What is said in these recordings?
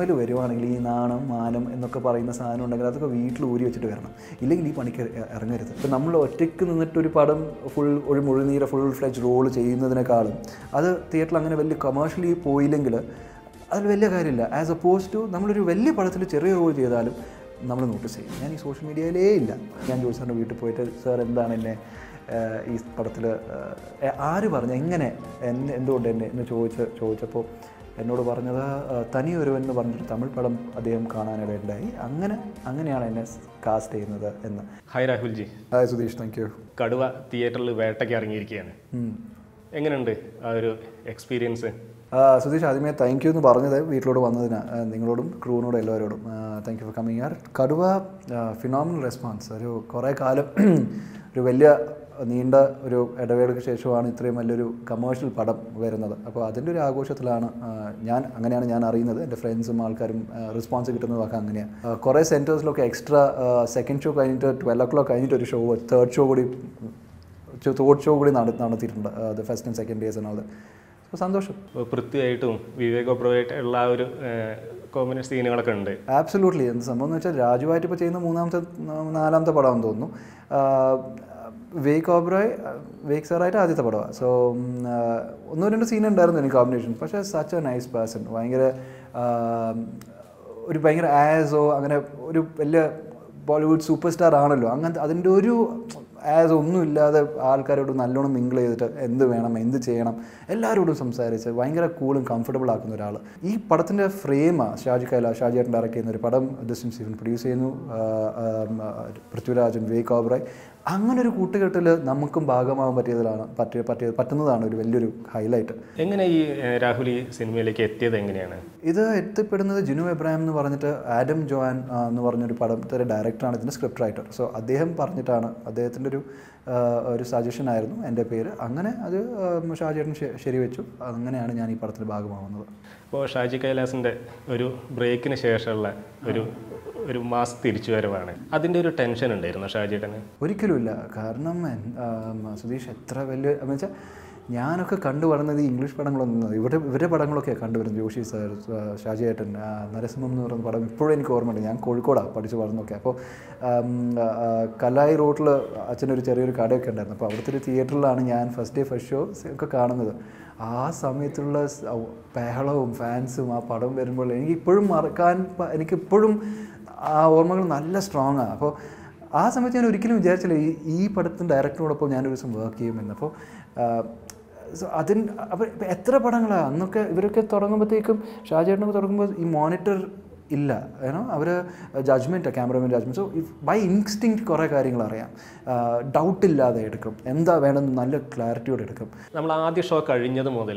സിനിമയിൽ വരുവാണെങ്കിൽ ഈ നാണം മാനം എന്നൊക്കെ പറയുന്ന സാധനം ഉണ്ടെങ്കിൽ അതൊക്കെ വീട്ടിൽ ഊരി വെച്ചിട്ട് വരണം ഇല്ലെങ്കിൽ ഈ പണിക്ക് ഇ- ഇറങ്ങരുത് ഇപ്പം നമ്മൾ ഒറ്റയ്ക്ക് നിന്നിട്ട് ഒരു പടം ഫുൾ ഒരു മുഴുനീര ഫുൾ ഫ്ലെജ് റോൾ ചെയ്യുന്നതിനേക്കാളും അത് തിയേറ്ററിൽ അങ്ങനെ വലിയ കൊമേഴ്ഷ്യലി പോയില്ലെങ്കിൽ അതിൽ വലിയ കാര്യമില്ല ആസ് അപ്പോസ് ടു നമ്മളൊരു വലിയ പടത്തിൽ ചെറിയ റോൾ ചെയ്താലും നമ്മൾ നോട്ടീസ് ചെയ്യും ഞാൻ ഈ സോഷ്യൽ മീഡിയയിലേ ഇല്ല ഞാൻ ജോലി സാറിൻ്റെ വീട്ടിൽ പോയിട്ട് സാർ എന്താണ് എന്നെ ഏഹ്, ഈ പടത്തിൽ ആര് പറഞ്ഞു എങ്ങനെ എന്നെ എന്തുകൊണ്ട് എന്നെ എന്ന് ചോദിച്ച് ചോദിച്ചപ്പോൾ എന്നോട് പറഞ്ഞത് ഏഹ്, തനി ഒരുവൻ എന്ന് പറഞ്ഞൊരു തമിഴ് പടം അദ്ദേഹം കാണാനിടയുണ്ടായി അങ്ങനെ അങ്ങനെയാണ് എന്നെ കാസ്റ്റ് ചെയ്യുന്നത് എന്ന് hi Rahulji hi Sudheesh thank you Kaduva തിയേറ്ററിൽ വേട്ടയ്ക്ക് ഇറങ്ങിയിരിക്കുകയാണ് എങ്ങനെയുണ്ട് ആ ഒരു എക്സ്പീരിയൻസ് സുധീഷ് ആദ്യമേ താങ്ക് യു എന്ന് പറഞ്ഞത് വീട്ടിലോട് വന്നതിന് ആ, നിങ്ങളോടും ക്രൂവിനോടും എല്ലാവരോടും താങ്ക് യു ഫോർ കമ്മിങ് യാർ കടുവ ഫിനോമിനൽ റെസ്പോൺസ് ഒരു കുറേ കാലം ഒരു വലിയ നീണ്ട ഒരു ഇടവേളയ്ക്ക് ശേഷമാണ് ഇത്രയും വലിയൊരു കമേഴ്ഷ്യൽ പടം വരുന്നത് അപ്പോൾ അതിൻ്റെ ഒരു ആഘോഷത്തിലാണ് ആ, ഞാൻ അങ്ങനെയാണ് ഞാൻ അറിയുന്നത് എൻ്റെ ഫ്രണ്ട്സും ആൾക്കാരും റെസ്പോൺസ് കിട്ടുന്നതൊക്കെ അങ്ങനെയാണ് കുറേ സെൻറ്റേഴ്സിലൊക്കെ എക്സ്ട്രാ സെക്കൻഡ് ഷോ കഴിഞ്ഞിട്ട് ട്വൽവ് ഒ ക്ലോക്ക് കഴിഞ്ഞിട്ട് ഒരു ഷോ തേർഡ് ഷോ കൂടി തേർഡ് ഷോ കൂടി നട നടത്തിയിട്ടുണ്ട് the first and second days എന്നുള്ളത് സോ സന്തോഷം പൃഥ്വിയായിട്ടും വിവേക് ഒബ്രോയായിട്ട് ഉള്ള ആ ഒരു കോമ്പിനേഷൻ സീനുകളൊക്കെ ഉണ്ട് ആബ്സലൂട്ട്ലി എന്ത് സംഭവം എന്ന് വെച്ചാൽ രാജുവായിട്ട് ഇപ്പോൾ ചെയ്യുന്ന മൂന്നാമത്തെ ന- നാലാമത്തെ പടമാണെന്ന് തോന്നുന്നു വേക്ക് ഓബ്രോയ് വേക്ക് സാറായിട്ട് ആദ്യത്തെ പടമാണ് സോ ഒന്നോ രണ്ട് സീൻ ഉണ്ടായിരുന്നു എനിക്ക് കോമ്പിനേഷൻ പക്ഷേ സച്ച് എ നൈസ് പേഴ്സൺ ഭയങ്കര ആ, ഒരു ഭയങ്കര ആസോ അങ്ങനെ ഒരു വലിയ ബോളിവുഡ് സൂപ്പർ സ്റ്റാർ ആണല്ലോ അങ്ങനത്തെ അതിൻ്റെ ഒരു ആസ് ഒന്നുമില്ലാതെ ആൾക്കാരോട് നല്ലോണം മിങ്കിൾ ചെയ്തിട്ട് എന്ത് വേണം എന്ത് ചെയ്യണം എല്ലാവരോടും സംസാരിച്ച് ഭയങ്കര കൂളും കംഫർട്ടബിൾ ആക്കുന്ന ഒരാൾ ഈ പടത്തിൻ്റെ ഫ്രെയിമാണ് ഷാജി കൈല ഷാജി ഏട്ടൻ ഡയറക്റ്റ് ചെയ്യുന്ന ഒരു പടം ഡിസ്റ്റൻ സ്റ്റീഫൻ പ്രൊഡ്യൂസ് ചെയ്യുന്നു ആ, ആ, ആ, പൃഥ്വിരാജൻ വേക്ക് ഓബ്രായ് അങ്ങനെ ഒരു കൂട്ടുകെട്ടിൽ നമുക്കും ഭാഗമാകാൻ പറ്റിയതിലാണ് പറ്റിയ പറ്റിയ പറ്റുന്നതാണ് ഒരു വലിയൊരു ഹൈലൈറ്റ് എങ്ങനെ ഈ ഏഹ്, രാഹുൽ ഈ സിനിമയിലേക്ക് എത്തിയത് എങ്ങനെയാണ് ഇത് എത്തിപ്പെടുന്നത് ജിനു എബ്രാഹിം എന്ന് പറഞ്ഞിട്ട് ആഡം ജോൻ ആ, എന്ന് പറഞ്ഞൊരു പടത്തിൻ്റെ ഡയറക്ടറാണ് ഇതിൻ്റെ സ്ക്രിപ്റ്റ് റൈറ്റർ സോ അദ്ദേഹം പറഞ്ഞിട്ടാണ് അദ്ദേഹത്തിൻ്റെ ഒരു ആ, ഒരു സജഷൻ ആയിരുന്നു എൻ്റെ പേര് അങ്ങനെ അത് ആ, ഷാജേട്ടൻ ശ- ശരിവെച്ചു അങ്ങനെയാണ് ഞാൻ ഈ പടത്തിൻ്റെ ഭാഗമാവുന്നത് അപ്പോൾ ഷാജി കൈലാസിൻ്റെ ഒരു ബ്രേക്കിന് ശേഷമുള്ള ഒരു ഒരു മാസ് തിരിച്ചുവരവാണ് അതിൻ്റെ ഒരു ടെൻഷൻ ഉണ്ടായിരുന്നു ഷാജിയേട്ടന് ഒരിക്കലുമില്ല കാരണം എൻ- ആ, സുധീഷ് എത്ര വലിയ എന്ന് വെച്ചാൽ ഞാനൊക്കെ കണ്ടു വരുന്നത് ഈ ഇംഗ്ലീഷ് പടങ്ങളൊന്നും ഇവിടെ ഇവരുടെ പടങ്ങളൊക്കെ കണ്ടുവരുന്നത് ജോഷി സാർ ആ, ഷാജിയേട്ടൻ ആ, നരസിംഹം എന്ന് പറയുന്ന പടം ഇപ്പോഴും എനിക്ക് ഓർമ്മയുണ്ട് ഞാൻ കോഴിക്കോടാണ് പഠിച്ചു വളർന്നൊക്കെ അപ്പോൾ ആം, ആ, ആ, കലായി റോട്ടിൽ അച്ഛനൊരു ചെറിയൊരു കടയൊക്കെ ഉണ്ടായിരുന്നു അപ്പോൾ അവിടുത്തെ ഒരു തിയേറ്ററിലാണ് ഞാൻ ഫസ്റ്റ് ഡേ ഫസ്റ്റ് ഷോ ഒക്കെ കാണുന്നത് ആ സമയത്തുള്ള സ്- ഔ, ബഹളവും ഫാൻസും ആ പടം വരുമ്പോൾ എനിക്ക് ഇപ്പോഴും മറക്കാൻ പ- എനിക്കിപ്പോഴും ആ ഓർമ്മകൾ നല്ല സ്ട്രോങ് ആണ് അപ്പോൾ ആ സമയത്ത് ഞാൻ ഒരിക്കലും വിചാരിച്ചില്ല ഈ ഈ പടത്തിൻ്റെ ഡയറക്ടറോടൊപ്പം ഞാനൊരു ദിവസം വർക്ക് ചെയ്യുമെന്ന് അപ്പോൾ സോ അതിന് അപ്പോൾ ഇപ്പം എത്ര പടങ്ങളാണ് അന്നൊക്കെ ഇവരൊക്കെ തുടങ്ങുമ്പോഴത്തേക്കും ഷാജേട്ടനൊക്കെ തുടങ്ങുമ്പോൾ ഈ മോണിറ്റർ ഇല്ല ഏനോ അവർ judgement cameraman judgement so by instinct കുറേ കാര്യങ്ങൾ അറിയാം ഡൗട്ട് ഇല്ലാതെ എടുക്കും എന്താ വേണമെന്ന് നല്ല ക്ലാരിറ്റിയോടെ എടുക്കും നമ്മൾ ആദ്യ ഷോ കഴിഞ്ഞത് മുതൽ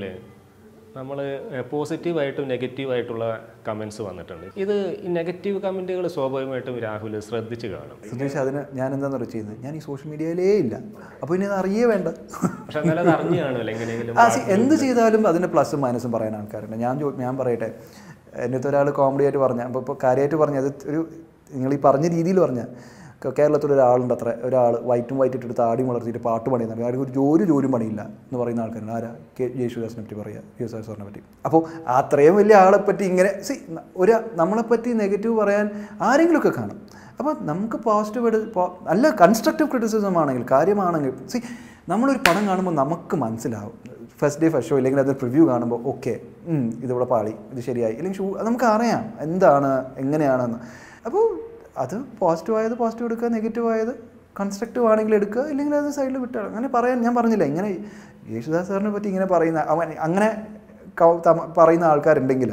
നമ്മൾ പോസിറ്റീവായിട്ടും നെഗറ്റീവായിട്ടുള്ള കമൻസ് വന്നിട്ടുണ്ട് ഇത് ഈ നെഗറ്റീവ് കമൻറ്റുകൾ സ്വാഭാവികമായിട്ടും രാഹുൽ ശ്രദ്ധിച്ച് കാണും സുധീഷ് അതിന് ഞാൻ എന്താണെന്ന് പറയുക ചെയ്യുന്നത് ഞാൻ ഈ സോഷ്യൽ മീഡിയയിലേ ഇല്ല അപ്പോൾ ഇനി അത് അറിയേ വേണ്ട പക്ഷെ എന്നാലും അത് അറിഞ്ഞു കാണുമല്ലോ എങ്ങനെയെങ്കിലും ആ see, എന്ത് ചെയ്താലും അതിൻ്റെ പ്ലസും മൈനസും പറയാൻ ആൾക്കാരുണ്ട് ഞാൻ ചോ- ഞാൻ പറയട്ടെ എന്നിട്ട് ഒരാൾ കോമഡി ആയിട്ട് പറഞ്ഞ അപ്പോൾ ഇപ്പോൾ കാര്യമായിട്ട് പറഞ്ഞത് ഒരു നിങ്ങൾ ഈ പറഞ്ഞ രീതിയിൽ പറഞ്ഞ കേരളത്തിൽ ഒരാളുണ്ട് അത്ര ഒരാൾ വൈറ്റും വൈറ്റ് ഇട്ടിട്ട് താടി വളർത്തിയിട്ട് പാട്ട് പണിയുന്നുണ്ട് ആർക്ക് ഒരു ജോലി ജോലിയും പണിയില്ല എന്ന് പറയുന്ന ആൾക്കാരുണ്ട് ആരാ കെ യേശുദാസിനെ പറ്റി പറയുക യേശുദാസ് സാറിനെ പറ്റി അപ്പോൾ അത്രയും വലിയ ആളെ പറ്റി ഇങ്ങനെ സി ഒരു നമ്മളെപ്പറ്റി നെഗറ്റീവ് പറയാൻ ആരെങ്കിലുമൊക്കെ കാണും അപ്പോൾ നമുക്ക് പോസിറ്റീവ് എടു പോ- നല്ല കൺസ്ട്രക്റ്റീവ് ക്രിറ്റിസിസം ആണെങ്കിൽ കാര്യമാണെങ്കിൽ സി നമ്മളൊരു പടം കാണുമ്പോൾ നമുക്ക് മനസ്സിലാവും ഫസ്റ്റ് ഡേ ഫസ്റ്റ് ഷോ ഇല്ലെങ്കിൽ അത് പ്രിവ്യൂ കാണുമ്പോൾ ഓക്കെ ഇതിവിടെ പാളി ഇത് ശരിയായി ഇല്ലെങ്കിൽ ഷൂ അത് നമുക്ക് അറിയാം എന്താണ് എങ്ങനെയാണെന്ന് അപ്പോൾ അത് പോസിറ്റീവ് ആയത് പോസിറ്റീവ് എടുക്കുക നെഗറ്റീവ് ആയത് കൺസ്ട്രക്റ്റീവ് ആണെങ്കിൽ എടുക്കുക ഇല്ലെങ്കിൽ അത് സൈഡിൽ വിട്ടാൽ അങ്ങനെ പറയാൻ ഞാൻ പറഞ്ഞില്ല ഇങ്ങനെ യേശുദാസ് സാറിനെ പറ്റി ഇങ്ങനെ പറയുന്ന അവൻ അങ്ങനെ കൗ- തമ- പറയുന്ന ആൾക്കാരുണ്ടെങ്കിൽ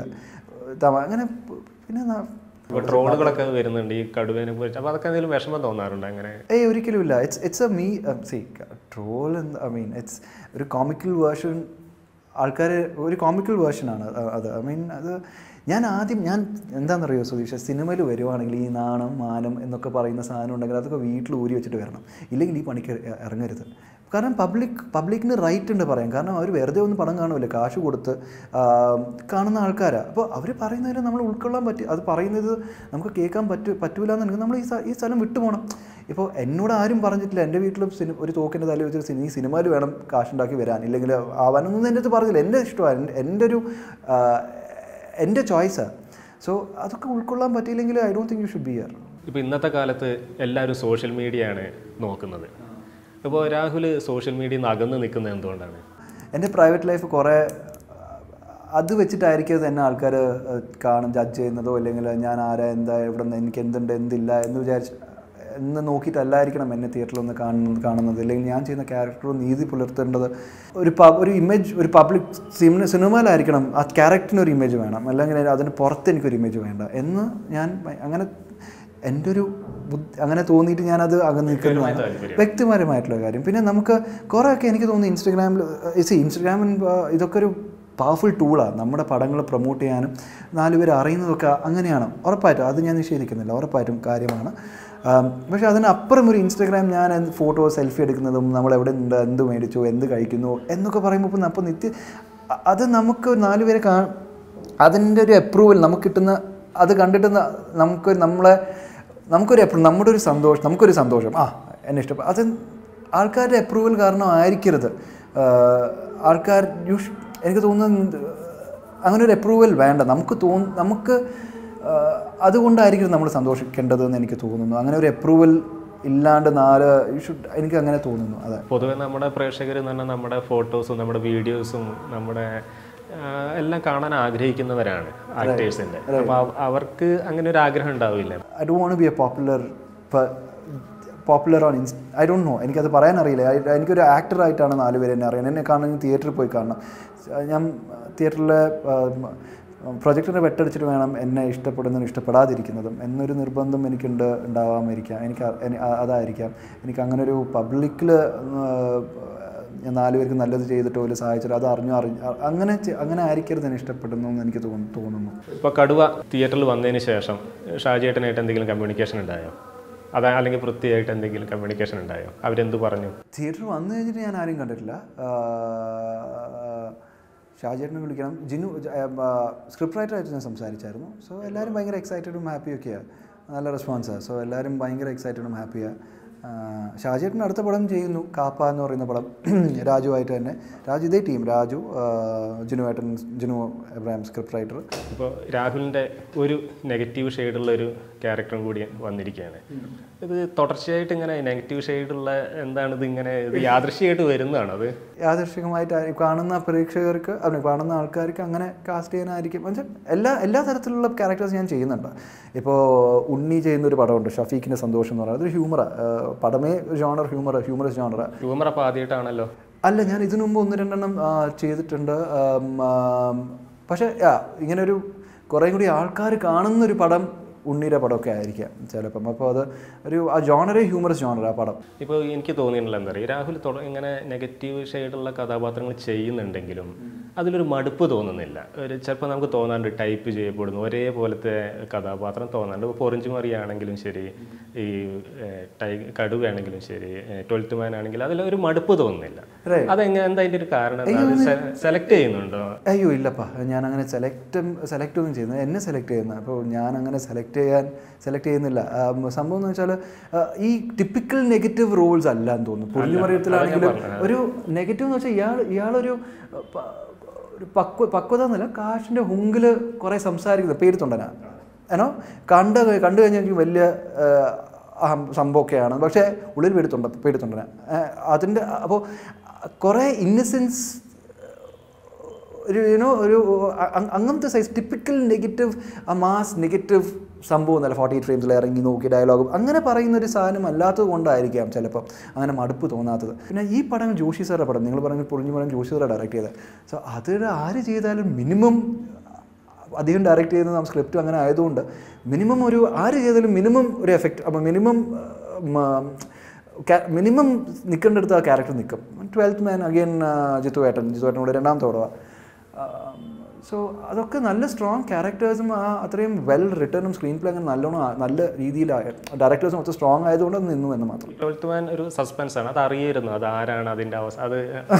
തമ അങ്ങനെ പിന്നെ ന- ഇപ്പോൾ ട്രോളുകളൊക്കെ വരുന്നുണ്ട് ഈ കടുവേനെ കുറിച്ച് അപ്പോൾ അതൊക്കെ എന്തെങ്കിലും വിഷമം തോന്നാറുണ്ട് അങ്ങനെ ഏയ് ഒരിക്കലുമില്ല it's it's a me see troll I mean it's ഒരു കോമിക്കൽ വേർഷൻ ആൾക്കാർ ഒരു കോമിക്കൽ വേർഷനാണ് അത് ഐ മീൻ അത് ഞാൻ ആദ്യം ഞാൻ എന്താണെന്നറിയോ സുധീഷ സിനിമയിൽ വരുവാണെങ്കിൽ ഈ നാണം മാനം എന്നൊക്കെ പറയുന്ന സാധനം ഉണ്ടെങ്കിൽ അതൊക്കെ വീട്ടിൽ ഊരി വെച്ചിട്ട് വരണം ഇല്ലെങ്കിൽ ഈ പണിക്ക് ഇ- ഇറങ്ങരുത് കാരണം പബ്ലിക് പബ്ലിക്കിന് റൈറ്റ് ഉണ്ട് പറയാൻ കാരണം അവർ വെറുതെ ഒന്നും പണം കാണുമല്ലോ കാശ് കൊടുത്ത് ആ, കാണുന്ന ആൾക്കാരാണ് അപ്പോൾ അവർ പറയുന്നതിന് നമ്മൾ ഉൾക്കൊള്ളാൻ പറ്റി അത് പറയുന്നത് നമുക്ക് കേൾക്കാൻ പറ്റൂ പറ്റൂല എന്നുണ്ടെങ്കിൽ നമ്മൾ ഈ സ്ഥ- ഈ സ്ഥലം വിട്ടു പോകണം ഇപ്പോൾ എന്നോട് ആരും പറഞ്ഞിട്ടില്ല എൻ്റെ വീട്ടിലും സിനി ഒരു തോക്കിൻ്റെ തല വെച്ചിട്ട് സിനി ഈ സിനിമയിൽ വേണം കാശുണ്ടാക്കി വരാൻ ഇല്ലെങ്കിൽ ആവാനൊന്നും എൻ്റെ അടുത്ത് പറഞ്ഞില്ല എൻ്റെ ഇഷ്ടമാണ് എൻ്റെ എൻ്റെ ഒരു ആ, എൻ്റെ ചോയ്സാണ് സോ അതൊക്കെ ഉൾക്കൊള്ളാൻ പറ്റിയില്ലെങ്കിൽ I don't think you should be യർ ഇപ്പോൾ ഇന്നത്തെ കാലത്ത് എല്ലാവരും സോഷ്യൽ മീഡിയയാണ് നോക്കുന്നത് ഇപ്പോൾ രാഹുൽ സോഷ്യൽ മീഡിയയിൽ നിന്ന് അകന്ന് നിൽക്കുന്നത് എന്തുകൊണ്ടാണ് എൻ്റെ പ്രൈവറ്റ് ലൈഫ് കുറേ അത് വെച്ചിട്ടായിരിക്കും എന്നെ ആൾക്കാർ കാണും ജഡ്ജ് ചെയ്യുന്നതോ അല്ലെങ്കിൽ ഞാൻ ആരാ എന്താ എവിടെ നിന്ന് എനിക്ക് എന്തുണ്ട് എന്തില്ല എന്ന് വിചാരിച്ച് എന്ന് നോക്കിയിട്ടല്ലായിരിക്കണം എന്നെ തിയേറ്ററിൽ ഒന്ന് കാണുന്നത് കാണുന്നത് അല്ലെങ്കിൽ ഞാൻ ചെയ്യുന്ന ക്യാരക്ടർ നീതി പുലർത്തേണ്ടത് ഒരു പ- ഒരു ഇമേജ് ഒരു പബ്ലിക് സിനിമ സിനിമയിലായിരിക്കണം ആ ക്യാരക്ടറിന് ഒരു ഇമേജ് വേണം അല്ലെങ്കിൽ അതിന് പുറത്ത് എനിക്കൊരു ഇമേജ് വേണ്ട എന്ന് ഞാൻ ഭ- അങ്ങനെ എൻ്റെ ഒരു ബുദ്ധി അങ്ങനെ തോന്നിയിട്ട് ഞാനത് അകന്ന് നിൽക്കുന്നതാണ് താല്പര്യം. വ്യക്തിപരമായിട്ടുള്ള കാര്യം പിന്നെ നമുക്ക് കുറേയൊക്കെ എനിക്ക് തോന്നുന്നു ഇൻസ്റ്റഗ്രാമിൽ സി ഇൻസ്റ്റഗ്രാമിൽ ഇതൊക്കെ ഒരു പവർഫുൾ ടൂളാണ് നമ്മുടെ പടങ്ങൾ പ്രൊമോട്ട് ചെയ്യാനും നാല് പേര് അറിയുന്നതൊക്കെ അങ്ങനെയാണ് ഉറപ്പായിട്ടും അത് ഞാൻ നിഷേധിക്കുന്നില്ല ഉറപ്പായിട്ടും കാര്യമാണ് ആം, പക്ഷേ അതിനപ്പുറം ഒരു ഇൻസ്റ്റഗ്രാം ഞാൻ ഫോട്ടോ സെൽഫി എടുക്കുന്നതും നമ്മൾ എവിടെ ഉണ്ട് എന്ത് മേടിച്ചു എന്ത് കഴിക്കുന്നു എന്നൊക്കെ പറയുമ്പോൾ ഇപ്പം അപ്പോൾ നിത്യ അ- അത് നമുക്ക് നാല് പേരെ കാ അതിൻ്റെ ഒരു അപ്രൂവൽ നമുക്ക് കിട്ടുന്ന അത് കണ്ടിട്ട് ന- നമുക്ക് നമ്മളെ നമുക്കൊരു എപ്പോഴും നമ്മുടെ ഒരു സന്തോഷം നമുക്കൊരു സന്തോഷം ആ എന്നെ ഇഷ്ടപ്പെട്ടു അത് ആൾക്കാരുടെ അപ്രൂവൽ കാരണം ആയിരിക്കരുത് ആഹ് ആൾക്കാർ യു എനിക്ക് തോന്നുന്നത് അങ്ങനെ ഒരു അപ്രൂവൽ വേണ്ട നമുക്ക് തോന്നു നമുക്ക് ആഹ് അതുകൊണ്ടായിരിക്കും നമ്മൾ സന്തോഷിക്കേണ്ടതെന്ന് എനിക്ക് തോന്നുന്നു അങ്ങനെ ഒരു അപ്രൂവൽ ഇല്ലാണ്ട് നാല് യു ഷുഡ് എനിക്ക് അങ്ങനെ തോന്നുന്നു അതെ പൊതുവെ നമ്മുടെ പ്രേക്ഷകർ എന്ന് പറഞ്ഞാൽ നമ്മുടെ ഫോട്ടോസും നമ്മുടെ വീഡിയോസും നമ്മുടെ ആ, എല്ലാം കാണാൻ ആഗ്രഹിക്കുന്നവരാണ് ആക്ടേഴ്സിൻ്റെ അപ്പോൾ അവർക്ക് അങ്ങനെ ഒരു ആഗ്രഹം ഉണ്ടാവില്ല I do won't be a popular popular on ഇൻസ് ഐ ഡോണ്ട് നോ എനിക്കത് പറയാൻ അറിയില്ല I- എനിക്കൊരു ആക്ടറായിട്ടാണ് നാല് പേര് എന്നെ അറിയുന്നത് എന്നെ കാണണമെങ്കിൽ തിയേറ്ററിൽ പോയി കാണണം ഞാൻ തിയേറ്ററിലെ പ്രൊജക്ടറിനെ വെട്ടടിച്ചിട്ട് വേണം എന്നെ ഇഷ്ടപ്പെടുന്നതും ഇഷ്ടപ്പെടാതിരിക്കുന്നതും എന്നൊരു നിർബന്ധം എനിക്കുണ്ട് ഉണ്ടാവാമായിരിക്കാം എനിക്ക് അ- എനി- അ- അതായിരിക്കാം എനിക്ക് അങ്ങനെ ഒരു പബ്ലിക്കിൽ ഞാൻ നാല് പേർക്ക് നല്ലത് ചെയ്തിട്ടോ അല്ലെങ്കിൽ സഹായിച്ചിട്ടോ അത് അറിഞ്ഞോ അറിഞ്ഞു അങ്ങനെ ചെ- അങ്ങനെ ആയിരിക്കരുത് എന്നെ ഇഷ്ടപ്പെടുന്നു എന്ന് എനിക്ക് തോന്നു- തോന്നുന്നു ഇപ്പോൾ കടുവ തിയേറ്ററിൽ വന്നതിന് ശേഷം ഷാജിയേട്ടനായിട്ട് എന്തെങ്കിലും കമ്മ്യൂണിക്കേഷൻ ഉണ്ടായോ അതാ അല്ലെങ്കിൽ വൃത്തിയായിട്ട് എന്തെങ്കിലും കമ്മ്യൂണിക്കേഷൻ ഉണ്ടായോ അവരെന്ത് പറഞ്ഞു തിയേറ്ററിൽ വന്നു കഴിഞ്ഞിട്ട് ഞാൻ ആരെയും കണ്ടിട്ടില്ല ഷാജേട്ടനെ വിളിക്കണം ജിനു സ്ക്രിപ്റ്റ് റൈറ്ററായിട്ട് ഞാൻ സംസാരിച്ചായിരുന്നു സോ എല്ലാവരും ഭയങ്കര എക്സൈറ്റഡും ഹാപ്പിയൊക്കെയാണ് നല്ല റെസ്പോൺസാണ് സോ എല്ലാവരും ഭയങ്കര എക്സൈറ്റഡും ഹാപ്പിയാണ് ഷാജേട്ടൻ അടുത്ത പടം ചെയ്യുന്നു കാപ്പ എന്ന് പറയുന്ന പടം രാജുവായിട്ട് തന്നെ രാജു ഇതേ ടീം രാജു ആ, ജിനു ഏട്ടൻ ജിനു എബ്രാഹിം സ്ക്രിപ്റ്റ് റൈറ്റർ ഇപ്പോൾ രാഹുലിൻ്റെ ഒരു നെഗറ്റീവ് ഷെയ്ഡുള്ള ഒരു ക്യാരക്ടറും കൂടി വന്നിരിക്കുകയാണ് ഇത് തുടർച്ചയായിട്ട് ഇങ്ങനെ നെഗറ്റീവ് ഷെയ്ഡുള്ള എന്താണ് ഇത് ഇങ്ങനെ ഇത് യാദൃശ്യമായിട്ട് വരുന്നതാണ് അത് യാദൃശികമായിട്ട് ആയി- കാണുന്ന പ്രേക്ഷകർക്ക് അല്ല കാണുന്ന ആൾക്കാർക്ക് അങ്ങനെ കാസ്റ്റ് ചെയ്യാനായിരിക്കും എന്നുവെച്ചാൽ എല്ലാ എല്ലാ തരത്തിലുള്ള ക്യാരക്ടേഴ്സ് ഞാൻ ചെയ്യുന്നുണ്ട് ഇപ്പോൾ ഉണ്ണി ചെയ്യുന്ന ഒരു പടമുണ്ട് ഷഫീഖിൻ്റെ സന്തോഷം എന്ന് പറയുന്നത് അതൊരു ഹ്യൂമറാണ് പടമേ ജോണർ ഹ്യൂമർ ഹ്യൂമറസ് ജോണറാണ് ഹ്യൂമർ അപ്പോൾ ആദ്യമായിട്ടാണല്ലോ അല്ല ഞാൻ ഇതിനു മുമ്പ് ഒന്ന് രണ്ടെണ്ണം ആ, ചെയ്തിട്ടുണ്ട് ആം, ആം, പക്ഷേ ആ, ഇങ്ങനെ ഒരു കുറേ കൂടി ആൾക്കാർ കാണുന്നൊരു പടം ഉണ്ണിയുടെ പടമൊക്കെ ആയിരിക്കാം ചിലപ്പം അപ്പോൾ അത് ഒരു ആ ജോണറേ ഹ്യൂമറസ് ജോണർ ആ പടം ഇപ്പോൾ എനിക്ക് തോന്നിയിട്ടുള്ള എന്താ പറയുക രാഹുൽ തുട- ഇങ്ങനെ നെഗറ്റീവ് ഷെയ്ഡുള്ള കഥാപാത്രങ്ങൾ ചെയ്യുന്നുണ്ടെങ്കിലും അതിലൊരു മടുപ്പ് തോന്നുന്നില്ല ഒരു ചിലപ്പോൾ നമുക്ക് തോന്നാണ്ട് ടൈപ്പ് ചെയ്യപ്പെടുന്നു ഒരേപോലത്തെ കഥാപാത്രം തോന്നാണ്ട് ഇപ്പോൾ പൊറിഞ്ചു മറിയാണെങ്കിലും ശരി ഈ ഏഹ്, ടൈ കടുവയാണെങ്കിലും ശരി ട്വൽത്ത് മാൻ ആണെങ്കിലും അതിലൊരു മടുപ്പ് തോന്നുന്നില്ല Right. അതെങ്ങനെ എന്താ അതിൻ്റെ ഒരു കാരണം സെലക്ട് ചെയ്യുന്നുണ്ടോ അയ്യോ ഇല്ലപ്പാ ഞാൻ അങ്ങനെ സെലക്ട് സെലക്ട് ഒന്നും ചെയ്യുന്നത് എന്നെ സെലക്ട് ചെയ്യുന്നത് അപ്പോൾ ഞാൻ അങ്ങനെ സെലക്ട് ചെയ്യാൻ സെലക്ട് ചെയ്യുന്നില്ല ആ, ഉം, സംഭവം എന്ന് വെച്ചാൽ ഈ ടിപ്പിക്കൽ നെഗറ്റീവ് റോൾസ് അല്ല എന്ന് തോന്നുന്നു പുള്ളിമറിയത്തിലാണെങ്കിലും ഒരു നെഗറ്റീവ് എന്ന് വെച്ചാൽ ഇയാൾ ഇയാളൊരു ആ, പ- ഒരു പക്വ പക്വത എന്നല്ല കാശിൻ്റെ ഹുങ്കിൽ കുറേ സംസാരിക്കുന്നത് പേടിത്തൊണ്ടനാ ഏനോ കണ്ട് കണ്ടു കഴിഞ്ഞാൽ എനിക്ക് വലിയ ആ, അഹം സംഭവമൊക്കെയാണ് പക്ഷേ ഉള്ളിൽ പേടിത്തൊണ്ട പേടിത്തൊണ്ടന അതിൻ്റെ അപ്പോൾ കുറേ ഇന്നസെൻസ് ഒരു യുനോ ഒരു അ- അ- അങ്ങനത്തെ സൈസ് ടിപ്പിക്കൽ നെഗറ്റീവ് ആ മാസ് നെഗറ്റീവ് സംഭവം എന്നല്ല ഫോർട്ടി എയ്റ്റ് ഫ്രെയിംസിൽ ഇറങ്ങി നോക്കി ഡയലോഗും അങ്ങനെ പറയുന്ന ഒരു സാധനം അല്ലാത്തത് കൊണ്ടായിരിക്കാം ചിലപ്പം അങ്ങനെ മടുപ്പ് തോന്നാത്തത് പിന്നെ ഈ പടം ജോഷി സാറുടെ പടം നിങ്ങൾ പറഞ്ഞ പൊളിഞ്ഞു പടം ജോഷി സാറ് ഡയറക്റ്റ് ചെയ്തത് സോ അത് ആര് ചെയ്താലും മിനിമം അധികം ഡയറക്റ്റ് ചെയ്യുന്നത് നാം സ്ക്രിപ്റ്റ് അങ്ങനെ ആയതുകൊണ്ട് മിനിമം ഒരു ആര് ചെയ്താലും മിനിമം ഒരു എഫക്റ്റ് അപ്പോൾ മിനിമം മിനിമം നിൽക്കേണ്ടടുത്ത് ആ ക്യാരക്ടർ നിൽക്കും ട്വൽത്ത് മാൻ അഗെയിൻ ജിത്തു ഏട്ടൻ ജിത്തു ഏട്ടനോട് രണ്ടാമത്തെ പടവാ സോ അതൊക്കെ നല്ല സ്ട്രോങ് ക്യാരക്ടേഴ്സും ആ അത്രയും വെൽ റിട്ടേണും സ്ക്രീൻ പ്ലേ അങ്ങനെ നല്ലോണം ആ- നല്ല രീതിയിലായ ഡയറക്ടേഴ്സും ഒത്തിരി സ്ട്രോങ് ആയതുകൊണ്ട് അത് നിന്നു എന്ന് മാത്രം ട്വൽത്ത് മാൻ ഒരു സസ്പെൻസ് ആണ് അത് അറിയായിരുന്നു അത് ആരാണ് അതിൻ്റെ അവസ്ഥ അത്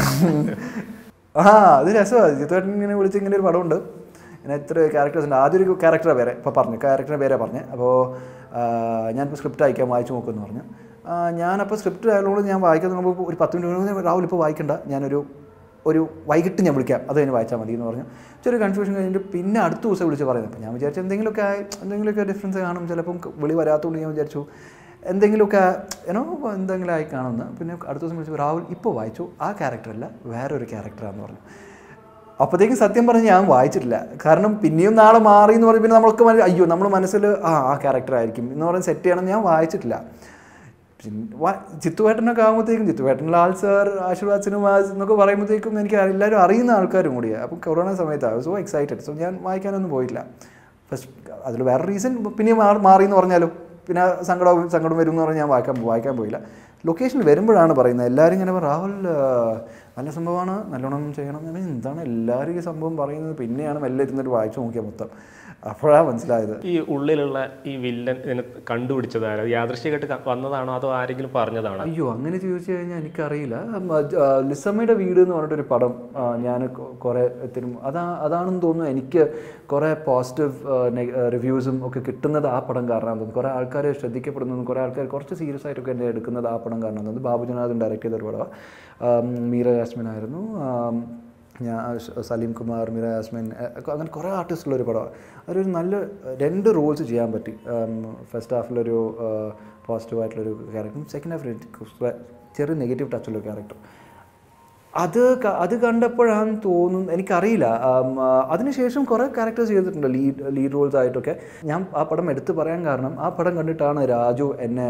ആ അത് രസമാണ് ജിത്തുവേട്ടൻ ഇങ്ങനെ വിളിച്ച് ഇങ്ങനെ ഒരു പടമുണ്ട് ഇങ്ങനെ എത്ര ക്യാരക്ടേഴ്സ് ഉണ്ട് ആദ്യം ഒരു ക്യാരക്ടറെ പേരെ ഇപ്പോൾ പറഞ്ഞു ക്യാരക്ടറിൻ്റെ പേരെ പറഞ്ഞു അപ്പോൾ ഞാനിപ്പോൾ സ്ക്രിപ്റ്റ് അയക്കാം വായിച്ചു നോക്കുമെന്ന് പറഞ്ഞു ആ, ഞാനപ്പോൾ സ്ക്രിപ്റ്റ് ആയതുകൊണ്ട് ഞാൻ വായിക്കാൻ തുടങ്ങുമ്പോൾ ഒരു പത്ത് മിനിറ്റ് കഴിഞ്ഞ് രാഹുൽ ഇപ്പോൾ വായിക്കണ്ട ഞാനൊരു ഒരു വൈകിട്ട് ഞാൻ വിളിക്കാം അത് കഴിഞ്ഞ് വായിച്ചാൽ മതി എന്ന് പറഞ്ഞു ചെറിയ കൺഫ്യൂഷൻ കഴിഞ്ഞിട്ട് പിന്നെ അടുത്ത ദിവസം വിളിച്ച് പറയുന്നത് അപ്പോൾ ഞാൻ വിചാരിച്ചു എന്തെങ്കിലുമൊക്കെ ആയി എന്തെങ്കിലുമൊക്കെ ഡിഫറൻസ് കാണും ചിലപ്പം വിളി വരാത്തതുകൊണ്ട് ഞാൻ വിചാരിച്ചു എന്തെങ്കിലുമൊക്കെ ഏനോ എന്തെങ്കിലും ആയി കാണുമെന്ന് പിന്നെ അടുത്ത ദിവസം വിളിച്ചു രാഹുൽ ഇപ്പോൾ വായിച്ചു ആ ക്യാരക്ടറല്ല വേറൊരു ക്യാരക്ടറാന്ന് പറഞ്ഞു അപ്പോഴത്തേക്കും സത്യം പറഞ്ഞ് ഞാൻ വായിച്ചിട്ടില്ല കാരണം പിന്നെയും നാളെ മാറി എന്ന് പറഞ്ഞ് പിന്നെ നമ്മൾക്ക് മനസ്സിൽ അയ്യോ നമ്മൾ മനസ്സിൽ ആ ആ ക്യാരക്ടർ ആയിരിക്കും എന്ന് പറഞ്ഞ് സെറ്റ് ചെയ്യണം ഞാൻ വായിച്ചിട്ടില്ല പിന്നെ വാ- ചിത്തുവേട്ടനൊക്കെ ആകുമ്പോഴത്തേക്കും ചിത്തുവേട്ടൻ ലാൽ സാർ ആശീർവാദ് സിനിമാസ് എന്നൊക്കെ പറയുമ്പോഴത്തേക്കും എനിക്ക് എല്ലാവരും അറിയുന്ന ആൾക്കാരും കൂടിയാണ് അപ്പം കൊറോണ സമയത്താണ് സോ എക്സൈറ്റഡ് സോ ഞാൻ വായിക്കാനൊന്നും പോയില്ല ഫസ്റ്റ് അതിൽ വേറെ റീസൺ പിന്നെ മാറി മാറി എന്ന് പറഞ്ഞാലും പിന്നെ സങ്കടവും സങ്കടം വരും എന്ന് പറഞ്ഞാൽ ഞാൻ വായിക്കാൻ വായിക്കാൻ പോയില്ല ലൊക്കേഷനിൽ വരുമ്പോഴാണ് പറയുന്നത് എല്ലാവരും ഇങ്ങനെ പറയും, രാഹുൽ ആ, നല്ല സംഭവമാണ് നല്ലോണം ചെയ്യണം ഞാൻ പറഞ്ഞു, എന്താണ് എല്ലാവരും ഈ സംഭവം പറയുന്നത് പിന്നെയാണ് മെല്ലെ ഇരുന്നിട്ട് വായിച്ചു നോക്കിയാൽ മൊത്തം അപ്പോഴാണ് മനസ്സിലായത് ഈ ഉള്ളിലുള്ള ഈ വില്ലൻ ഇതിനെ കണ്ടുപിടിച്ചതാരോ യാദൃശ്ചികമായിട്ട് ക- വന്നതാണോ അതോ ആരെങ്കിലും പറഞ്ഞതാണോ അയ്യോ അങ്ങനെ ചോദിച്ചു കഴിഞ്ഞാൽ എനിക്കറിയില്ല ഉം, ആ, ജ- ആ, ലിസമ്മയുടെ വീട് എന്ന് പറഞ്ഞിട്ടൊരു പടം ഞാൻ കുറേ എത്തിനും അതാ അതാണെന്ന് തോന്നുന്നു എനിക്ക് കുറേ പോസിറ്റീവ് റിവ്യൂസും ഒക്കെ കിട്ടുന്നത് ആ പടം കാരണമാണെന്ന് തോന്നുന്നു കുറേ ആൾക്കാർ ശ്രദ്ധിക്കപ്പെടുന്നതും കുറേ ആൾക്കാർ കുറച്ച് സീരിയസ് ആയിട്ടൊക്കെ എന്നെ എടുക്കുന്നത് ആ പടം കാരണമാണെന്ന് തോന്നുന്നു ബാബുജനാഥൻ ഡയറക്റ്റ് ചെയ്തൊരു പടമാണ് ആം, മീര യാസ്മിൻ ആയിരുന്നു ആം, ഞാൻ സ- സലീം കുമാർ മിര യാസ്മിൻ എ- ഒക്കെ അങ്ങനെ കുറേ ആർട്ടിസ്റ്റുള്ളൊരു പടമാണ് അതൊരു നല്ല രണ്ട് റോൾസ് ചെയ്യാൻ പറ്റി ഫസ്റ്റ് ഹാഫിലൊരു പോസിറ്റീവായിട്ടുള്ളൊരു ക്യാരക്ടറും സെക്കൻഡ് ഹാഫിൽ ചെറിയ നെഗറ്റീവ് ടച്ചുള്ള ക്യാരക്ടർ അത് ക- അത് കണ്ടപ്പോഴാണ് തോന്നുന്നു എനിക്കറിയില്ല ആം, ആ, അതിനുശേഷം കുറേ ക്യാരക്ടേഴ്സ് ചെയ്തിട്ടുണ്ട് ലീഡ് ലീഡ് റോൾസ് ആയിട്ടൊക്കെ ഞാൻ ആ പടം എടുത്തു പറയാൻ കാരണം ആ പടം കണ്ടിട്ടാണ് രാജു എന്നെ